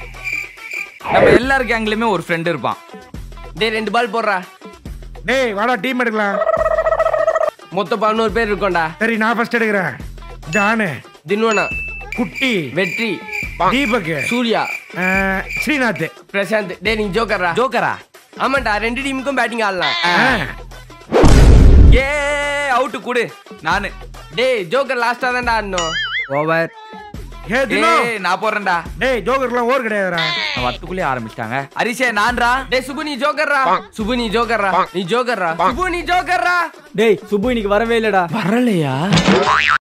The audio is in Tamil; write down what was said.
நம்ம எல்லார் கேங்லயுமே ஒரு ஃப்ரெண்ட் இருப்பான் டேய் ரெண்டு பால் போடுறா டேய் வாடா டீம் எடுக்கலாம் மொத்தம் பதினோரு பேர் இருக்கோம்டா சரி நான் ஃபர்ஸ்ட் எடுக்கிறேன் ஜானு தின்வனா குட்டி வெற்றி தீபக் சூர்யா அஹ், ஸ்ரீநாத் பிரசாந்த் டேய் நீ ஜோக்கர்ரா ஜோக்கரா ஆமாண்டா ரெண்டு டீமுக்கும் பேட்டிங் ஆடலாம் அஹ், ஏ அவுட்டு கூடு நானு டேய் ஜோக்கர் லாஸ்டா தான்டா ஆடணும் ஓவர் ஏ தினோ ஏய் நான் போறேன்டா டேய் ஜோக்கர்லாம் ஓவர் கிடையாதுடா நான் வரத்துக்குள்ளே ஆரம்பிச்சிட்டாங்க ஹரிஷே நான்ரா டேய் சுபு நீ ஜோக்கர்ரா சுபு நீ ஜோக்கர்ரா நீ ஜோக்கர்ரா சுபு நீ ஜோக்கர்ரா டேய் சுப்பு இன்னைக்கு வரவே இல்லடா வரலையா